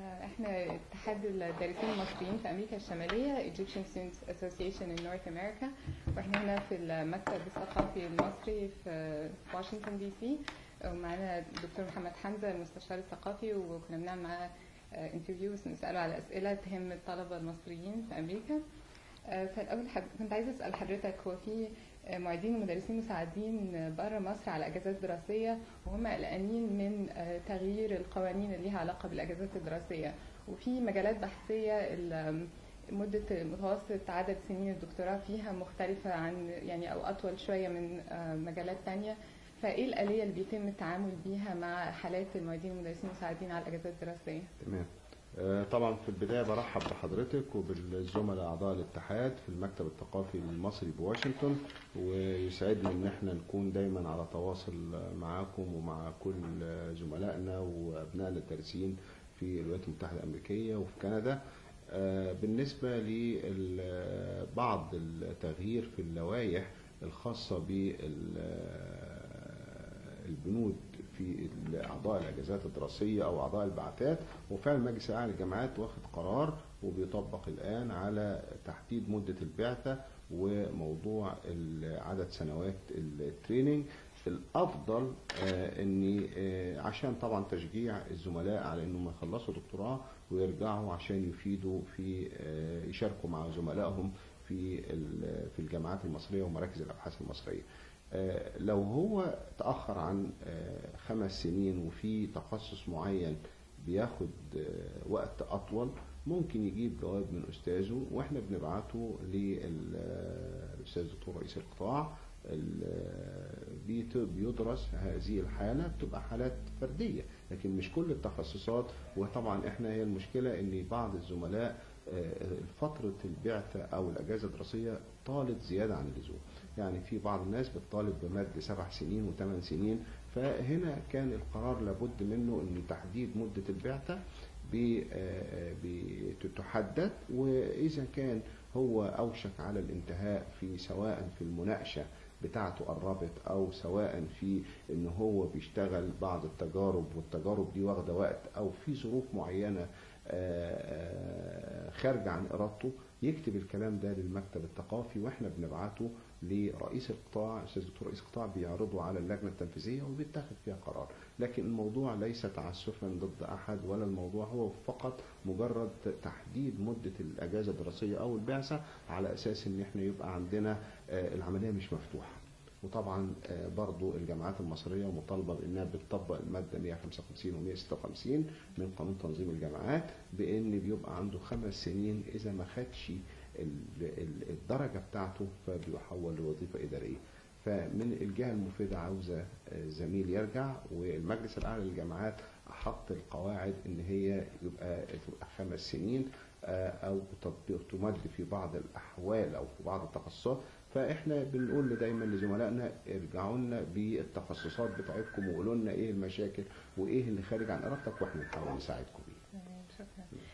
احنا اتحاد الدارسين المصريين في امريكا الشماليه Egyptian Students Association in North America واحنا هنا في المكتب الثقافي المصري في واشنطن دي سي ومعانا الدكتور محمد حمزه المستشار الثقافي وكنا بنعمل معاه انترفيوز نساله على اسئله تهم الطلبه المصريين في امريكا فالاول حب... كنت عايزه اسال حضرتك هو في معيدين ومدرسين مساعدين بره مصر على اجازات دراسيه وهم قلقانين من تغيير القوانين اللي ليها علاقه بالاجازات الدراسيه وفي مجالات بحثيه مدة متوسط عدد سنين الدكتوراه فيها مختلفة عن يعني أو أطول شوية من مجالات تانية فإيه الآلية اللي بيتم التعامل بيها مع حالات المعيدين والمدرسين المساعدين على الأجازات الدراسية؟ تمام طبعا في البداية برحب بحضرتك وبالزملاء أعضاء الاتحاد في المكتب الثقافي المصري بواشنطن ويسعدني إن احنا نكون دايما على تواصل معاكم ومع كل زملائنا وأبنائنا الدارسين في الولايات المتحدة الأمريكية وفي كندا بالنسبة لبعض التغيير في اللوائح الخاصة بالبنود في اعضاء الاجازات الدراسيه او اعضاء البعثات وفعلا مجلس اعلى الجامعات واخد قرار وبيطبق الان على تحديد مده البعثه وموضوع عدد سنوات التريننج الافضل اني عشان طبعا تشجيع الزملاء على انهم يخلصوا دكتوراه ويرجعوا عشان يفيدوا في يشاركوا مع زملائهم في في الجامعات المصريه ومراكز الابحاث المصريه. لو هو تأخر عن خمس سنين وفي تخصص معين بياخد وقت أطول ممكن يجيب جواب من أستاذه وإحنا بنبعته للأستاذ الدكتور رئيس القطاع بيدرس هذه الحالة بتبقى حالات فردية لكن مش كل التخصصات وطبعا احنا هي المشكلة ان بعض الزملاء فترة البعثة أو الأجازة الدراسية طالت زيادة عن اللزوم يعني في بعض الناس بتطالب بمد سبع سنين وثمان سنين فهنا كان القرار لابد منه أن تحديد مدة البعثة بتحدد وإذا كان هو أوشك على الانتهاء في سواء في المناقشة بتاعته قربت او سواء في ان هو بيشتغل بعض التجارب والتجارب دي واخده وقت او في ظروف معينه خارجه عن ارادته يكتب الكلام ده للمكتب الثقافي واحنا بنبعته لرئيس القطاع الاستاذ الدكتور رئيس القطاع بيعرضه على اللجنه التنفيذيه وبيتخذ فيها قرار لكن الموضوع ليس تعسفا ضد احد ولا الموضوع هو فقط مجرد تحديد مده الاجازه الدراسيه او البعثه على اساس ان احنا يبقى عندنا العمليه مش مفتوحه وطبعا برضو الجامعات المصرية مطالبة بأنها بتطبق المادة 155 و 156 من قانون تنظيم الجامعات بأن بيبقى عنده خمس سنين إذا ما خدش الدرجة بتاعته فبيحول لوظيفة إدارية فمن الجهة المفيدة عاوزة زميل يرجع والمجلس الأعلى للجامعات حط القواعد ان هي يبقى تبقى خمس سنين او تمد في بعض الاحوال او في بعض التخصصات فاحنا بنقول دايما لزملائنا ارجعوا لنا بالتخصصات بتاعتكم وقولوا لنا ايه المشاكل وايه اللي خارج عن ارادتك واحنا نحاول نساعدكم بيه. شكرا.